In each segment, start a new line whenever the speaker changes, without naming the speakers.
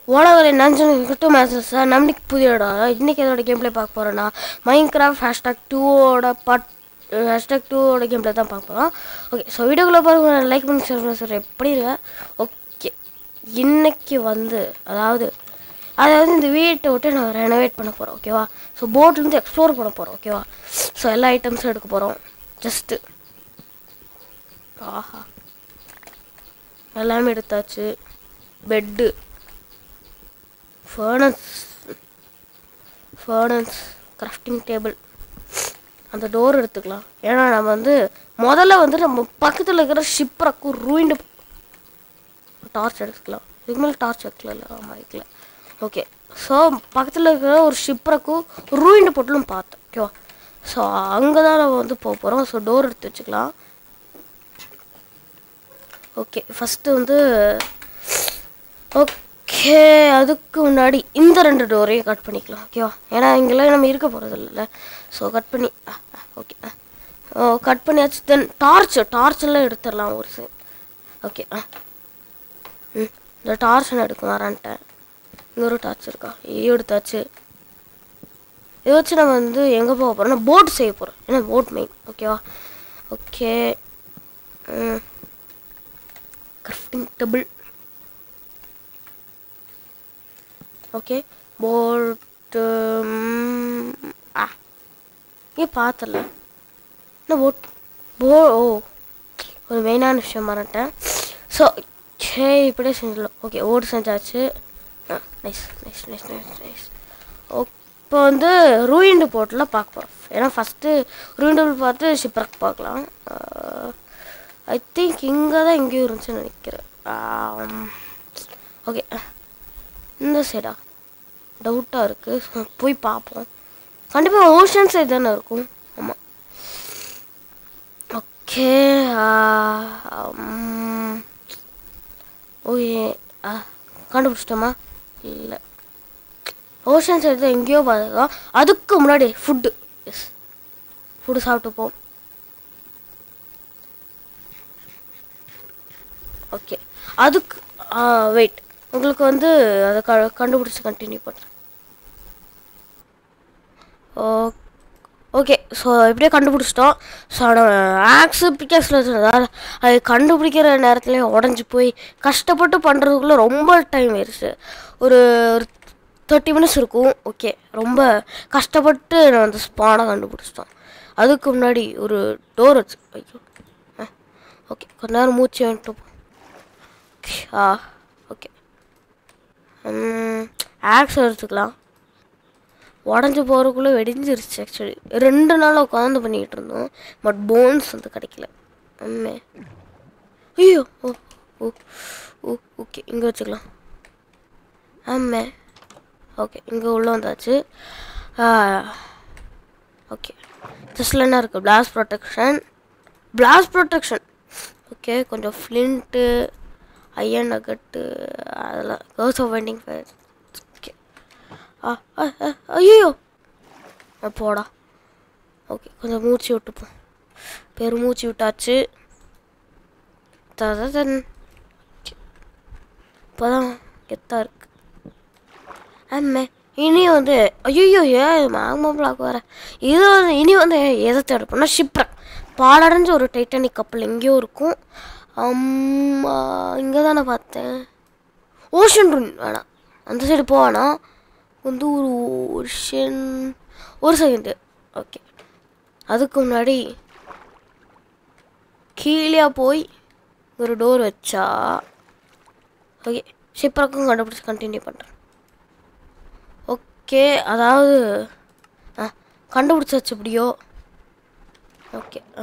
உலகில் நஞ்சு கிட்ட மேசஸ் நம்மளுக்கு புதியடா இன்னைக்கு அதோட கேம் பிளே பார்க்க போகிறோன்னா மைண்ட் கிராஃப்ட் ஹேஷ்டாக் டூவோட பார்ட் ஹேஷ்டாக் டூவோட கேம் பிளே தான் பார்க்க போகிறோம் ஓகே ஸோ வீடியோக்குள்ளே பாருங்க லைக் பண்ணி ஷேர் பண்ணி சார் எப்படி இருக்க ஓகே இன்னைக்கு வந்து அதாவது அதாவது இந்த வீட்டை விட்டு நான் ரெனோவேட் பண்ண போகிறோம் ஓகேவா ஸோ போட்லேருந்து எக்ஸ்ப்ளோர் பண்ண போகிறோம் ஓகேவா ஸோ எல்லா ஐட்டம்ஸும் எடுக்க போகிறோம் ஜஸ்ட்டு ஆஹா எல்லாமே எடுத்தாச்சு bed furnace furnace crafting table அந்த டோர் எடுத்துக்கலாம் ஏன்னா நம்ம வந்து முதல்ல வந்து நம்ம பக்கத்தில் இருக்கிற ஷிப்ரக்கும் ரூயிண்டு டார்ச் எடுத்துக்கலாம் இதுக்கு மேலே டார்ச் எடுக்கல ஆமாம் எடுக்கல ஓகே ஸோ பக்கத்தில் இருக்கிற ஒரு ஷிப்ரக்கும் ரூயிண்டு பொட்டலும் பார்த்தோம் ஓகேவா ஸோ அங்கே தான் நம்ம வந்து போக போகிறோம் ஸோ டோர் எடுத்து வச்சுக்கலாம் ஓகே ஃபஸ்ட்டு வந்து ஓகே அதுக்கு முன்னாடி இந்த ரெண்டு டோரையும் கட் பண்ணிக்கலாம் ஓகேவா ஏன்னா இங்கெல்லாம் நம்ம இருக்க போகிறது இல்லைல்ல ஸோ கட் பண்ணி ஓகே ஓ கட் பண்ணியாச்சு தென் டார்ச் டார்ச் எல்லாம் எடுத்துடலாம் ஒரு சை ஓகே ஆ ம் இந்த டார்ச் நான் எடுக்க வரேன்ட்டேன் இங்கே ஒரு டார்ச் இருக்கா ஐயோ எடுத்தாச்சு இதை வச்சு நம்ம வந்து எங்கே போக போகிறோம்னா போட் செய்ய போகிறோம் ஏன்னா போட் மெயின் ஓகேவா okay hmm crafting table okay போட்டு ஆ ஏ பார்த்தல என்ன போட் போ ஓ ஒரு மெயினான விஷயம் மறந்துட்டேன் ஸோ சே இப்படியே செஞ்சிடலாம் ஓகே ஓடு செஞ்சாச்சு nice nice nice nice nice இப்போ வந்து ரூயிண்டு போட்டில் பார்க்க போகிறோம் ஏன்னா ஃபஸ்ட்டு ரூயிண்டு பார்த்து ஷிப்ரக் பார்க்கலாம் ஐ திங்க் இங்கே தான் எங்கேயும் இருந்துச்சுன்னு நினைக்கிறேன் ஓகே இந்த சைடா டவுட்டாக இருக்குது போய் பார்ப்போம் கண்டிப்பாக ஓஷன் சைடு தானே இருக்கும் ஆமாம் ஓகே ஓகே கண்டுபிடிச்சிட்டோமா இல்லை ஓஷன் சைடு தான் எங்கேயோ பார்த்துக்கோம் அதுக்கு முன்னாடி ஃபுட்டு எஸ் ஃபுட்டு சாப்பிட்டுப்போம் ஓகே அதுக்கு வெயிட் உங்களுக்கு வந்து அதை க கண்டுபிடிச்சி கண்டினியூ பண்ணுறேன் ஓ ஓகே ஸோ எப்படியே கண்டுபிடிச்சிட்டோம் ஸோ ஆக்ஸு பிக்காஸில் வச்சுருந்தால் அது கண்டுபிடிக்கிற நேரத்துலேயே உடஞ்சி போய் கஷ்டப்பட்டு பண்ணுறதுக்குள்ளே ரொம்ப டைம் ஆயிடுச்சு ஒரு ஒரு தேர்ட்டி மினிட்ஸ் இருக்கும் ஓகே ரொம்ப கஷ்டப்பட்டு நான் வந்து ஸ்பானை கண்டுபிடிச்சிட்டோம் அதுக்கு முன்னாடி ஒரு டோர் வச்சு ஐயோ ஓகே கொஞ்ச நேரம் மூச்சு வந்துட்டு ஆ ஓகே ஆக்ஸ் எடுத்துக்கலாம் உடஞ்சி போகிறதுக்குள்ளே வெடிஞ்சிருச்சு ஆக்சுவலி ரெண்டு நாள் உட்காந்து பண்ணிக்கிட்டு இருந்தோம் பட் போன்ஸ் வந்து கிடைக்கல உண்மை ஐயோ ஓ ஓ ஓ ஓகே இங்கே வச்சுக்கலாம் ஆமே ஓகே இங்கே உள்ளே வந்தாச்சு ஓகே ஜஸ்டில் என்ன இருக்குது blast protection blast protection okay கொஞ்சம் ஃப்ளின்ட்டு ஐயன் நகட்டு அதெல்லாம் curse of binding fire okay ah ஐயோ போடா ஓகே கொஞ்சம் மூச்சு விட்டுப்போம் பெரு மூச்சு விட்டாச்சு தன் இப்போதான் கெத்தாக இருக்கு ஆமே இனி வந்து ஐயோ ஏன் மேக்மா பிளாக் வேறு இது வந்து இனி வந்து எதை தேடப்போனா ஷிப்ரக் பாலடைஞ்ச ஒரு டைட்டானிக் கப்பல் எங்கேயோ இருக்கும் இங்கே தானே பார்த்தேன் ஓஷன் ரூன் வேணாம் அந்த சைடு போவானா வந்து ஒரு ஓஷன் ஒரு செகண்டு ஓகே அதுக்கு முன்னாடி கீழே போய் ஒரு டோர் வச்சா ஓகே ஷிப்ரக்கும் கண்டுபிடிச்சி கண்டினியூ பண்ணுறேன் ஓகே அதாவது ஆ கண்டுபிடிச்சாச்சு எப்படியோ ஓகே ஆ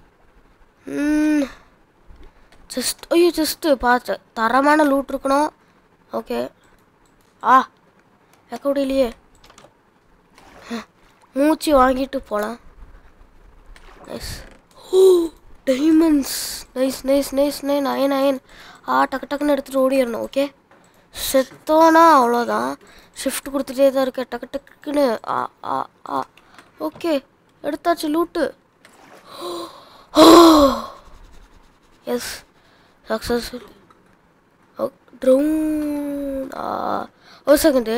ஜஸ்ட் ஐயோ ஜஸ்ட்டு பார்த்தேன் தரமான லூட் இருக்கணும் ஓகே ஆ எக்க முடியலையே மூச்சு வாங்கிட்டு போகலாம் nice oh diamonds nice nice nice nine nine nine ah டக்கு டக்குன்னு எடுத்துகிட்டு ஓடிடணும் ஓகே செத்தோன்னா அவ்வளோதான் ஷிஃப்ட் கொடுத்துட்டே தான் இருக்கேன் டக்கு டக்குன்னு ஆ ஆ ஆ ஓகே எடுத்தாச்சு லூட்டு எஸ் சக்ஸஸ்ஃபுல் ட்ரௌன் ஒரு செகண்டு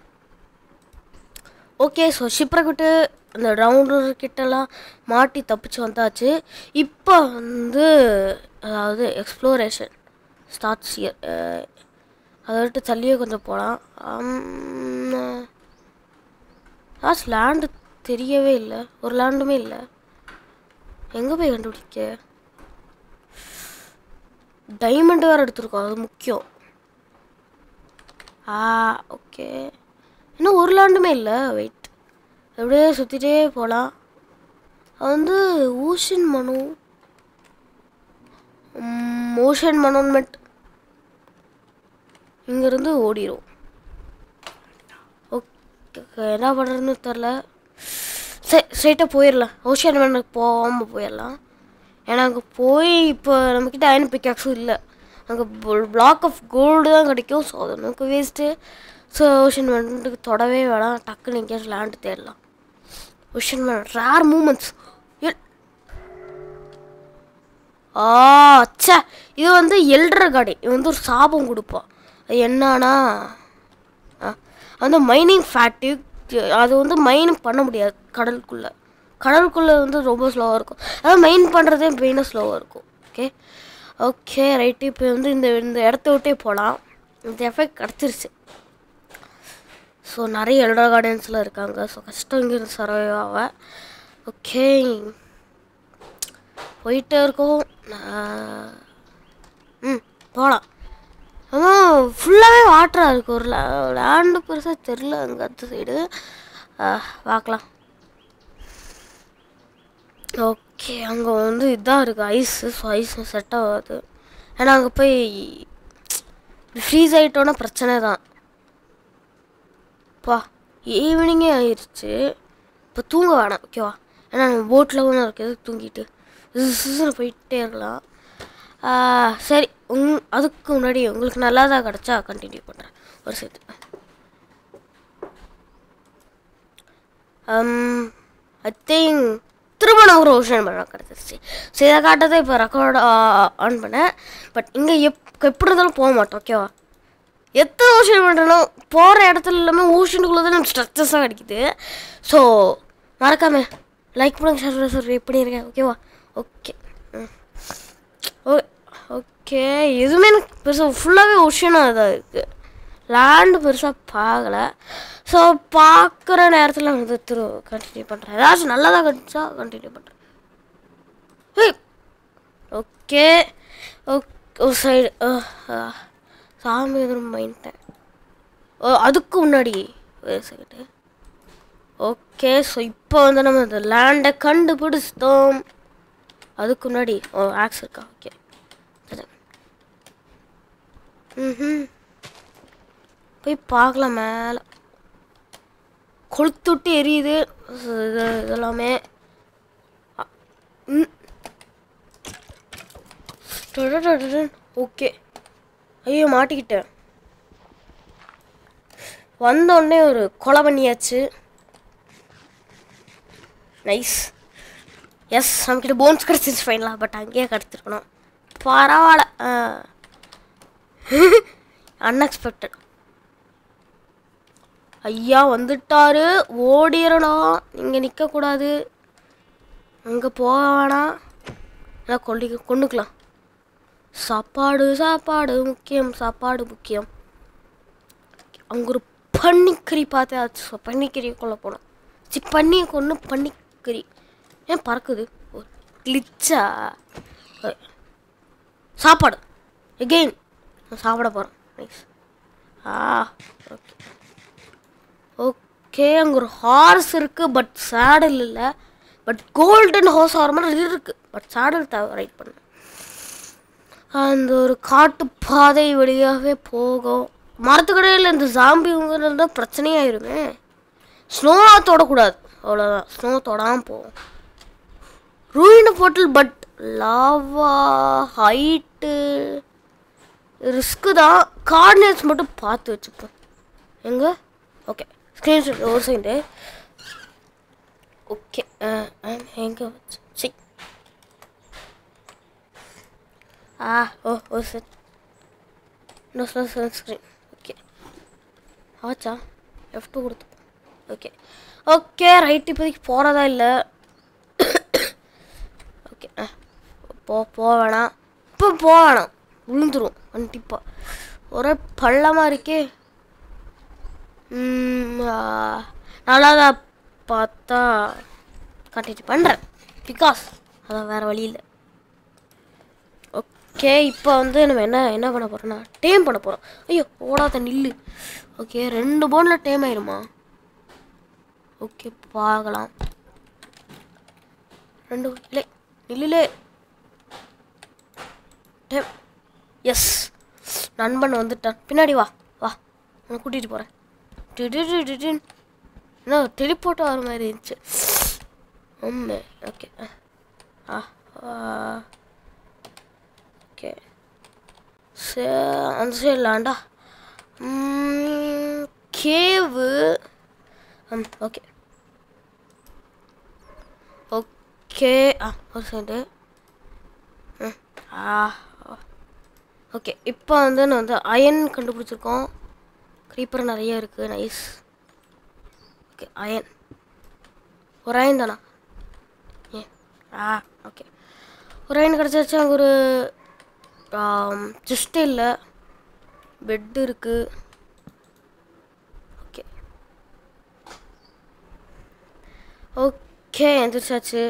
ஓகே ஸோ ஷிப்ரை விட்டு அந்த ரவுண்டர் கிட்டலாம் மாட்டி தப்பிச்சு வந்தாச்சு இப்போ வந்து அதாவது எக்ஸ்ப்ளோரேஷன் ஸ்டார்ட்ஸ் இயர் அதை விட்டு தள்ளியே கொஞ்சம் போகலாம் லாஸ்ட் லேண்டு தெரியவே இல்லை ஒரு லேண்டுமே இல்லை எங்கே போய் கண்டுபிடிக்க டைமண்ட் வேறு எடுத்திருக்கோம் அது முக்கியம் ஆ ஓகே இன்னும் ஒரு லேண்டுமே இல்லை வெயிட் அப்படியே சுற்றிட்டே போகலாம் அது வந்து ஓஷன் மனு ஓஷன் மனோன்மெண்ட் இங்கேருந்து ஓடிடும் ஓகே என்ன பண்ணுறதுன்னு தெரில சரி ஸ்ட்ரைட்டாக போயிடலாம் ஓஷன் மனுக்கு போகாமல் போயிடலாம் ஏன்னா அங்கே போய் இப்போ நம்மக்கிட்ட அயன் பிக்காக்ஸும் இல்லை அங்கே பிளாக் ஆஃப் கோல்டு தான் கிடைக்கும் ஸோ அது நமக்கு வேஸ்ட்டு ஸோ ஓஷன் மனுக்கு தொடவே வேணாம் டக்குன்னு எங்கேயாச்சும் லேண்டு தேடலாம் ஓஷன் மன் ரேர் மூமெண்ட்ஸ் ஆ ச்சே இது வந்து எல்டர் கார்டன் இது வந்து ஒரு சாபம் கொடுப்பான் அது என்னன்னா ஆ, வந்து மைனிங் ஃபேக்ட்ரி அது வந்து மைன் பண்ண முடியாது கடலுக்குள்ளே கடலுக்குள்ளே வந்து ரொம்ப ஸ்லோவாக இருக்கும் அதாவது மைன் பண்ணுறதே மெயினாக ஸ்லோவாக இருக்கும் ஓகே ஓகே ரைட்டு இப்போ வந்து இந்த இந்த இடத்த விட்டே போகலாம் இந்த எஃபெக்ட் கிடச்சிருச்சு ஸோ நிறைய எல்டா கார்டன்ஸ்லாம் இருக்காங்க ஸோ கஷ்டம் இங்கே சர்வைவ் ஆக ஓகே போயிட்டே இருக்கோம் நான்- ம் போகலாம் ஆமாம் ஃபுல்லாகவே வாட்டராக இருக்குது ஒரு லேண்டு பெருசாக தெரில அங்கே அந்த சைடு பார்க்கலாம் ஓகே அங்கே வந்து இதாக இருக்குது ஐஸு ஸோ ஐஸ் செட் ஆகாது ஏன்னா அங்கே போய் ஃப்ரீஸ் ஆகிட்டோன்னா பிரச்சனை தான் பா ஈவினிங்கே ஆயிடுச்சு இப்போ தூங்க வேணாம் ஓகேவா ஏன்னா நம்ம போட்டில் ஒன்று இருக்குது தூங்கிட்டு சிசுன்னு போயிட்டே இருக்கலாம் ஆ, சரி உங் அதுக்கு முன்னாடி உங்களுக்கு நல்லதா கிடச்சா கண்டினியூ பண்ணுறேன் ஒரு சேர்த்து ஐ திங்க் திருமணம் ஒரு ஓஷன் பண்ண கிடச்சிருச்சு ஸோ இதை காட்டதை இப்போ ரெக்கார்ட் ஆன் பண்ணேன் பட் இங்கே எப் எப்படி இருந்தாலும் போக மாட்டோம் ஓகேவா எத்தனை ஓஷன் பண்ணுறோம் போகிற இடத்துல எல்லாமே ஓஷனுக்குள்ளே தான் நமக்கு ஸ்ட்ரக்சர்ஸாக கிடைக்குது ஸோ மறக்காம லைக் பண்ணுங்க ஷேர் சார் எப்படி இருக்கேன் ஓகேவா ஓகே ஓகே ஓகே எதுவுமே எனக்கு பெருசாக ஃபுல்லாகவே ஓஷனாக தான் இருக்குது லேண்டு பெருசாக பார்க்கல ஸோ பார்க்குற நேரத்தில் வந்து திரு கண்டினியூ பண்ணுறேன் ஏதாச்சும் நல்லதாக கிடச்சா கண்டினியூ பண்ணுறேன் ஏய் ஓகே ஒரு சைடு சாமி எதுவும் மைண்டேன் ஓ அதுக்கு முன்னாடி ஒரு செகண்டு ஓகே ஸோ இப்போ வந்து நம்ம இந்த லேண்டை கண்டுபிடிச்சிட்டோம் அதுக்கு முன்னாடி ஓ ஆக்ஸ் இருக்கா ஓகே ம் போய் பார்க்கலாம் மேலே கொளுத்துட்டு எரியுது இது இதெல்லாமே ஓகே ஐயோ மாட்டிக்கிட்டேன் வந்த உடனே ஒரு கொலை பண்ணியாச்சு நைஸ் எஸ் நம்மக்கிட்ட போன்ஸ் கிடச்சிச்சு ஃபைனலாக பட் அங்கேயே கிடச்சிருக்கணும் பரவாயில்ல அன்எக்ஸ்பெக்டட் ஐயா வந்துட்டாரு ஓடிடணும் நீங்கள் நிற்கக்கூடாது அங்கே போக வேணாம் நான் கொல்லி கொண்டுக்கலாம் சாப்பாடு சாப்பாடு முக்கியம் சாப்பாடு முக்கியம் அங்கே ஒரு பன்னிக்கறி பார்த்தாச்சு ஸோ பன்னிக்கறியை கொல்ல போனோம் சி பன்னியை கொண்டு பன்னிக்கறி ஏன் பறக்குது ஓ கிளிச்சா சாப்பாடு எகெயின் சாப்பிட போகிறோம் நைஸ் ஆ ஓகே ஓகே அங்கே ஒரு ஹார்ஸ் இருக்குது பட் சேடல் இல்லை பட் கோல்டன் ஹார்ஸ் ஆகிற மாதிரி இருக்குது பட் சேடல் தேவை ரைட் பண்ண அந்த ஒரு காட்டு பாதை வழியாகவே போகும் மரத்துக்கடையில் இந்த ஜாம்பி இருந்தால் பிரச்சனையாயிருமே ஸ்னோ தொடக்கூடாது அவ்வளோதான் ஸ்னோ தொடாமல் போகும் ruin portal but lava height risk தான் கார்டினேட்ஸ் மட்டும் பார்த்து வச்சுப்போம் எங்கே ஓகே ஸ்க்ரீன்ஷாட் ஒரு சைடு ஓகே எங்கே வச்சு சி ஆ ஓ ஒரு செட் இன்னொரு சன்ஸ்க்ரீன் ஓகே ஆச்சா எஃப் டூ கொடுத்து ஓகே ஓகே ரைட் இப்போதைக்கு போகிறதா இல்லை ஓகே ஆ போ போ வேணாம் இப்போ போ வேணாம் விழுந்துரும் கண்டிப்பாக ஒரே பள்ளமாக இருக்கே ம், ஆ, நல்லாதா பார்த்தா கண்டினியூ பண்ணுறேன் பிகாஸ் அதான் வேறு வழி இல்லை ஓகே இப்போ வந்து நம்ம என்ன என்ன பண்ண போகிறோம்னா டேம் பண்ண போகிறோம் ஐயோ ஓடாத நில்லு ஓகே ரெண்டு போனில் டேம் ஆயிருமா ஓகே பார்க்கலாம் ரெண்டு இல்லை நில்லுலே டேம் எஸ் நண்பன் வந்துட்டான் பின்னாடி வா வா உன்னை கூட்டிகிட்டு போகிறேன் டிடிடிடிடின் என்ன டெலிபோர்ட் ஆகிற மாதிரி இருந்துச்சு உண்மை ஓகே ஆ ஓகே சே அந்த சைட்லாண்டா cave hmm okay okay ah ஒரு சைடு ம் ஆ ஓகே இப்போ வந்து நான் வந்து அயன் கண்டுபிடிச்சிருக்கோம் க்ரீப்பர் நிறைய இருக்குது நைஸ் ஓகே அயன் ஒரு அயன் தானா ஏ ஆ ஓகே ஒரு அயன் கிடச்சாச்சு அங்கே ஒரு ஜஸ்ட் இல்லை பெட் இருக்குது ஓகே ஓகே எந்திரிச்சாச்சு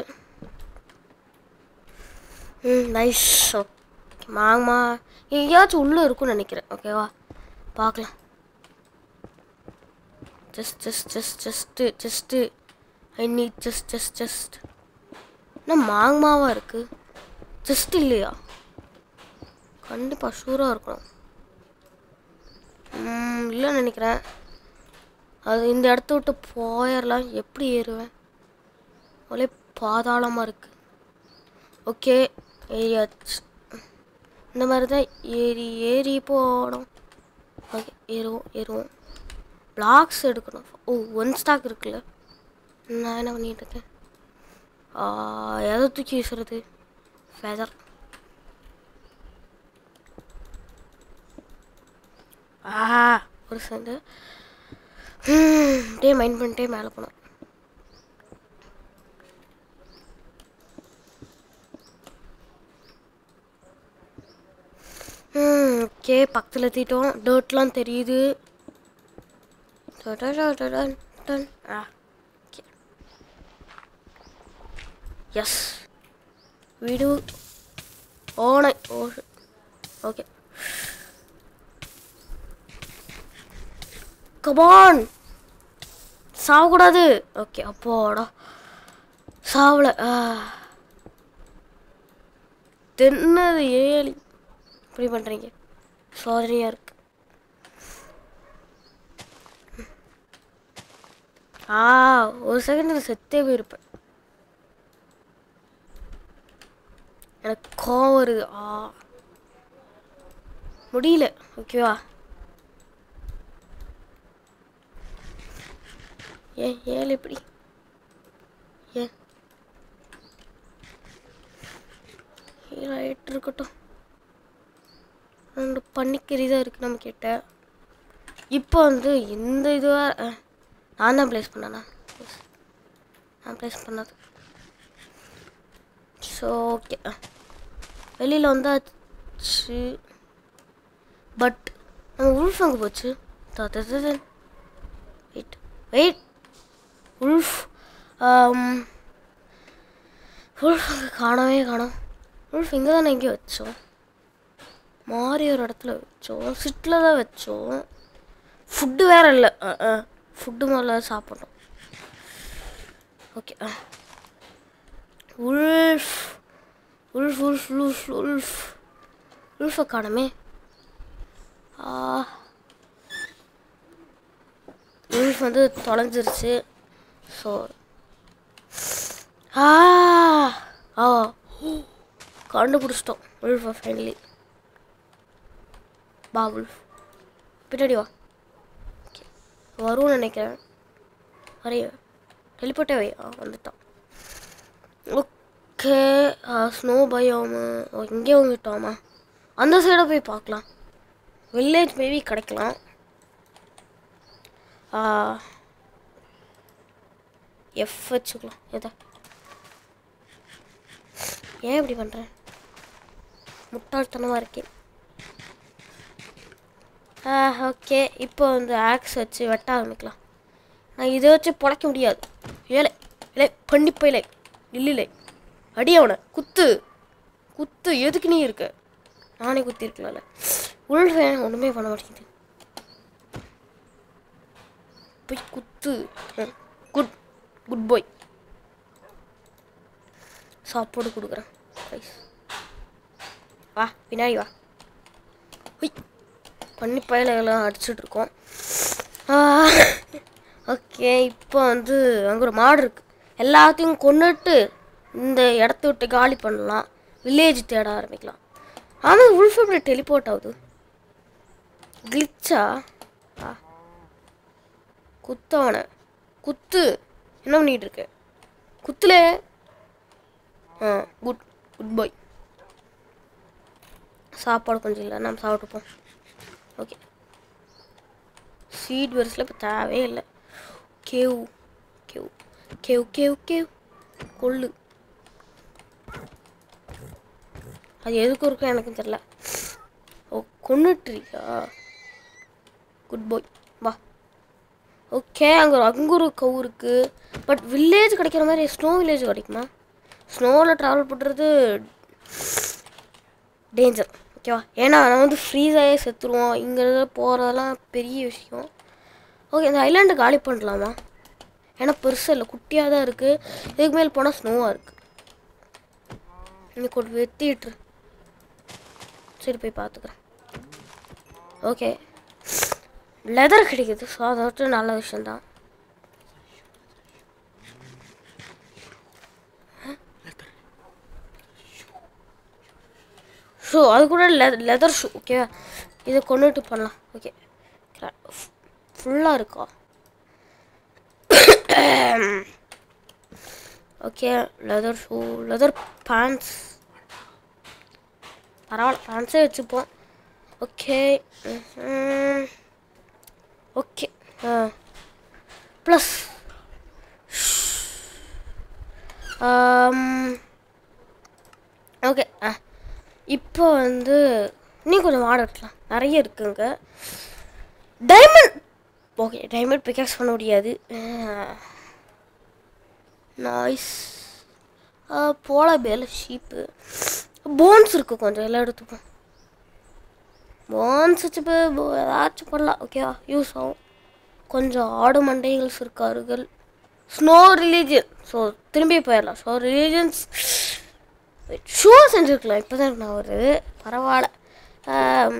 ம் நைஸ் ஓகே மாங்கம்மா எங்கேயாச்சும் உள்ளே இருக்கும்னு நினைக்கிறேன் ஓகேவா பார்க்கலாம் just just just just just I need just just just என்ன மாங்கமாவாக இருக்குது ஜஸ்ட் இல்லையா கண்டிப்பாக ஷூராக இருக்கணும் ம், இல்லைன்னு நினைக்கிறேன் அது இந்த இடத்த விட்டு போயிடலாம் எப்படி ஏறுவேன் ஒரே பாதாளமாக இருக்குது ஓகே ஏறியாச்சு இந்த மாதிரி தான் ஏறி ஏறி போகணும் ஓகே ஏறுவோம் ஏறுவோம் பிளாக்ஸ் எடுக்கணும் ஓ ஒன் ஸ்டாக் இருக்குல்ல நான் என்ன பண்ணிட்டு இருக்கேன் ஆ, எதை தூக்கி வீசுறது ஃபெதர் ஆஹா ஒரு செகண்ட் டே மைண்ட் பண்ணிட்டே மேலே போனோம் ஓகே பக்கத்தில் தீட்டோம் டர்ட்லாம் தெரியுது டடடடடன் டன். ஆ ஓகே எஸ் வீடு ஓனை ஓ ஓகே கபான் சாவக்கூடாது ஓகே அப்போடா சாவல தென்னது ஏழி இப்படி பண்ணுறீங்க சோதனையாக இருக்கு ஆ ஒரு செகண்ட் செத்தே போயிருப்பேன் எனக்கு கோவம் வருது ஆ முடியல ஓகேவா ஏன் ஏழு எப்படி ஏன் ஆகிட்டு இருக்கட்டும் ரெண்டு பன்னிக்கறி தான் இருக்குது நம்ம கிட்ட இப்போ வந்து இந்த இதுவாக நான் தான் ப்ளேஸ் பண்ணேனா Yes. நான் ப்ளேஸ் பண்ணது ஸோ ஓகே வெளியில் வந்தாச்சு பட் நம்ம உல்ஃப் அங்கே போச்சு வெயிட் வெயிட் உல்ஃப் உல்ஃப் அங்கே காணவே காணோம் உல்ஃப் இங்கே தானே எங்கேயோ வச்சோம் மாறி ஒரு இடத்துல வச்சோம் சிட்டில் தான் வச்சோம் ஃபுட்டு வேற இல்லை ஃபுட்டு முதல்ல சாப்பிட்டோம் okay wolf wolf wolf wolf wolf உல்ஃபை காணமே ஆ உல்ஃப் வந்து தொலைஞ்சிருச்சு ஸோ ஆ ஆ கண்டுபிடிச்சிட்டோம் உல்ஃபை ஃபைனலி பா உல்ஃப் பின்னாடி வா ஓகே வரும்னு நினைக்கிறேன் வரைய டெலிபோட்டே வை ஆ வந்துட்டான் ஓகே ஸ்னோ பயோமு ஓ இங்கே வந்துட்டோமா அந்த சைடை போய் பார்க்கலாம் வில்லேஜ் மேபி கிடைக்கலாம் எஃப் வச்சுக்கலாம் எதா ஏன் இப்படி பண்ணுறேன் முட்டாள்தனமாக இருக்கேன் ஓகே இப்போ வந்து ஆக்ஸ் வச்சு வெட்ட ஆரம்பிக்கலாம் நான் இதை வச்சு பொழைக்க முடியாது ஏழை இல்லை பண்ணிப்ப இல்லை இல்லை அடி அவனை குத்து குத்து எதுக்கு நீ இருக்க நானே குத்தி இருக்கலாம்ல உள்வேன் ஒன்றுமே பண்ண மாட்டேங்குது போய் குத்து குட் குட் பாய் சாப்பாடு கொடுக்குறேன் ரைஸ் வா பின்னாடி வா ஹுய் பண்ணி பயலெல்லாம் அடிச்சுட்டு இருக்கோம் ஓகே இப்போ வந்து அங்கே ஒரு மாடு இருக்கு எல்லாத்தையும் கொன்னுட்டு இந்த இடத்த விட்டு காலி பண்ணலாம் வில்லேஜ் தேட ஆரம்பிக்கலாம் ஆனால் உல்ஃப் எப்படி டெலிபோர்ட் ஆகுது கிளிச்சா ஆ குத்தவனை குத்து என்ன பண்ணிட்டு இருக்க குத்துல ஆ குட் குட் பாய் சாப்பாடு கொஞ்சம் இல்லை நம்ம சாப்பிட்டுப்போம் ஓகே சீட் வரிசையில் இப்போ தேவையே இல்லை cave cave cave cave cave கொள்ளு அது எதுக்கு இருக்கும் எனக்கும் தெரில ஓ கொன்னுட்ருக்கா குட் பாய் வா ஓகே அங்கே ஒரு அங்கூர் கவு இருக்குது பட் வில்லேஜ் கிடைக்கிற மாதிரி ஸ்னோ வில்லேஜ் கிடைக்குமா ஸ்னோவில் ட்ராவல் பண்ணுறது டேஞ்சர் ஓகேவா ஏன்னா நான் வந்து ஃப்ரீஸ் ஆகி செத்துருவோம் இங்கே போகிறதெல்லாம் பெரிய விஷயம் ஓகே இந்த ஐலாண்டு காலி பண்ணலாமா ஏன்னா பெருசாக இல்லை குட்டியாக தான் இருக்குது இதுக்கு மேல் போனால் ஸ்னோவாக இருக்குது இன்னைக்கு ஒரு வெத்திட்டு சரி போய் பார்த்துக்கிறேன் ஓகே லெதர் கிடைக்குது ஸோ அதை விட்டு நல்ல விஷயந்தான் ஷூ அது கூட லெதர் ஷூ ஓகேவா இதை கொண்டுட்டு பண்ணலாம் ஓகே ஃபுல்லாக இருக்கா okay leather shoe leather pants பரவாயில்ல பேண்ட்ஸே வச்சுப்போம் okay okay plus okay ah இப்போ வந்து நீ கொஞ்சம் மாடு வெட்டலாம் நிறைய இருக்குங்க டைமண்ட் ஓகே டைமண்ட் பிக்காக்ஸ் பண்ண முடியாது நாய்ஸ் போல பேல ஷீப்பு போன்ஸ் இருக்குது கொஞ்சம் எல்லாம் எடுத்துப்போம் போன்ஸ் வச்சு இப்போ போ- ஏதாச்சும் பண்ணலாம் ஓகேவா யூஸ் ஆகும் கொஞ்சம் ஆடு மண்டைகள்ஸ் இருக்காருகள் ஸ்னோ ரிலீஜியன் ஸோ திரும்பி போயிடலாம் ஸோ ரிலீஜன்ஸ் ஷூ செஞ்சுருக்கலாம் இப்போ தான் நான் வருது பரவாயில்ல ஆம்,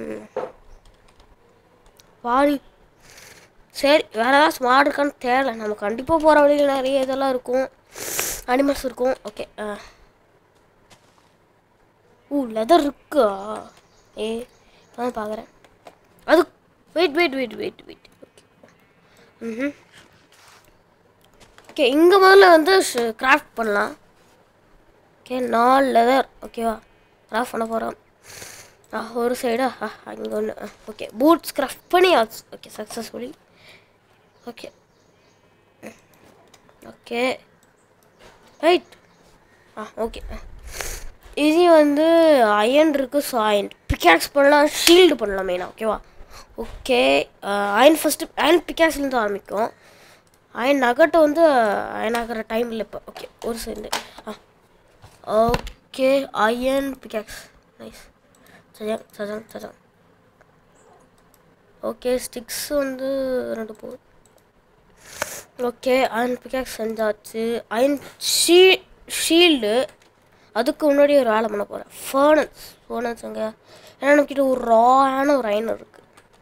வாணி சரி வேறு ஏதாவது ஸ்மார்ட் இருக்கான்னு தேடலை நம்ம கண்டிப்பாக போகிற வழியில் நிறைய இதெல்லாம் இருக்கும் அனிமல்ஸ் இருக்கும் ஓகே ஊ லெதர் இருக்கா ஏ தான் பார்க்குறேன் அது wait wait wait wait wait okay hmm okay இங்கே முதல்ல வந்து கிராஃப்ட் பண்ணலாம் ஓகே நாலு லெதர் ஓகேவா கிராஃப்ட் பண்ண போகிறோம் ஆ ஒரு சைடா ஆ அங்கே ஒன்று ஓகே பூட்ஸ் கிராஃப்ட் பண்ணி ஆச்சு okay successfully okay okay right ah okay இது வந்து அயன் இருக்குது ஸோ அயன் பிக்காக்ஸ் பண்ணலாம் ஷீல்டு பண்ணலாம் மெயினாக ஓகேவா ஓகே அயன் ஃபஸ்ட்டு அயன் பிக்காக்ஸ்லேருந்து ஆரம்பிக்கும் அயன் நகட்டை வந்து அயன் ஆகிற டைம் இல்லை இப்போ ஓகே ஒரு second ah okay iron pickaxe nice சஜாங் சஜாங் சஜாங் ஓகே ஸ்டிக்ஸ் வந்து ரெண்டு போகுது ஓகே அயன் பிக்காக்ஸ் செஞ்சாச்சு அயன் ஷீ ஷீல்டு அதுக்கு முன்னாடி ஒரு வேலை பண்ண போகிறேன் ஃபர்னஸ் ஃபர்னஸ் அங்கே ஏன்னா நம்மக்கிட்ட ஒரு ராயான ஒரு அயன் இருக்குது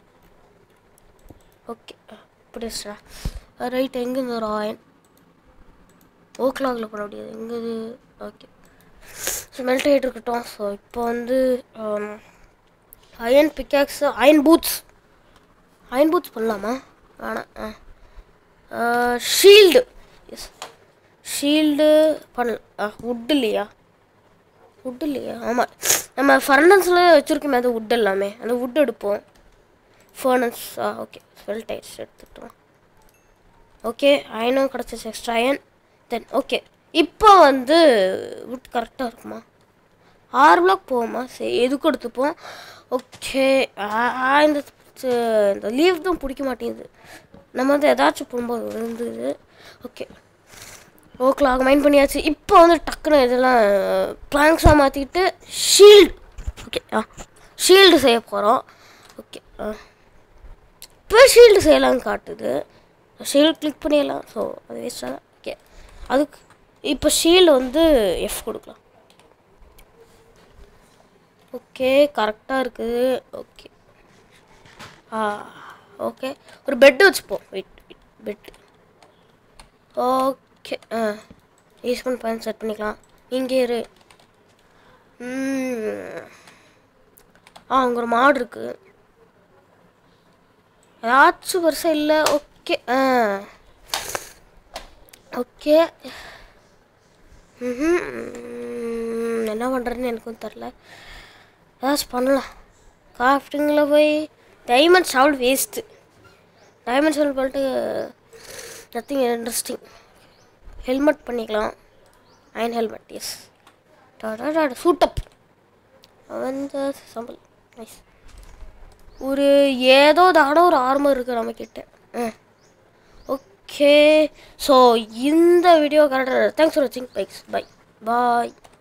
ஓகே இப்படி ரைட் எங்கே இந்த ஒரு அயன் ஓ கிளாக்ல பண்ண முடியாது எங்கே இது ஓகே ஸோ மெல்ட் ஆகிட்டு இருக்கட்டும் ஸோ இப்போ வந்து iron pickaxe iron boots iron boots பண்ணலாமா வேணாம் ஆ ஷீல்டு எஸ் ஷீல்டு பண்ணல வுட் இல்லையா வுட் இல்லையா ஆமாம் நம்ம ஃபர்னஸில் வச்சுருக்கோமே அது வுட் எல்லாமே அந்த வுட் எடுப்போம் ஃபர்னஸ் ஆ ஓகே ஸ்வெல் டைட்ஸ் எடுத்துட்டோம் ஓகே அயனும் கிடச்சிச்சு எக்ஸ்ட்ரா அயன் தென் ஓகே இப்போ வந்து வுட் கரெக்டாக இருக்குமா ஆறு பிளாக் போவோமா சரி எதுக்கு எடுத்துப்போம் ஓகே இந்த இந்த லீவ் தான் பிடிக்க மாட்டேங்குது நம்ம வந்து ஏதாச்சும் போகும்போது விழுந்துது ஓகே ஓ கிளாக் மைண்ட் பண்ணியாச்சு இப்போ வந்து டக்குன்னு இதெல்லாம் பிளாங்க்ஸாக மாற்றிக்கிட்டு ஷீல்டு ஓகே ஆ ஷீல்டு செய்ய போகிறோம் ஓகே ஆ இப்போ ஷீல்டு செய்யலாம்னு காட்டுது ஷீல்டு கிளிக் பண்ணிடலாம் ஸோ அது வேஸ்ட்டாக தான் ஓகே அதுக்கு இப்போ ஷீல்டு வந்து எஃப் கொடுக்கலாம் ஓகே கரெக்டாக இருக்குது ஓகே ஆ ஓகே ஒரு பெட்டு வச்சுப்போம் வெயிட் பெட்டு ஓகே ஆ ஈஸ்மன் பாயிண்ட் செட் பண்ணிக்கலாம் இங்கே இரு ம். ஆ அங்கே ஒரு மாடு இருக்குது ஏதாச்சும் பெருசாக இல்லை ஓகே ஆ ஓகே ம்ஹும். ம், என்ன பண்ணுறதுன்னு எனக்கும் தெரில ஏதாச்சும் பண்ணலாம் கிராஃப்டிங்கில் போய் diamond shovel waste diamond shovel பண்ணிட்டு நத்திங் இன்ட்ரெஸ்டிங் ஹெல்மெட் பண்ணிக்கலாம் அயன் ஹெல்மெட் எஸ் டாடா சூட்டப் அந்த சம்பல் நைஸ் ஒரு ஏதோ தானோ ஒரு ஆர்மர் இருக்குது நம்மக்கிட்ட ம் ஓகே ஸோ இந்த வீடியோ கரெக்டாக தேங்க்ஸ் ஃபார் வாட்சிங் பைக்ஸ் பை பாய்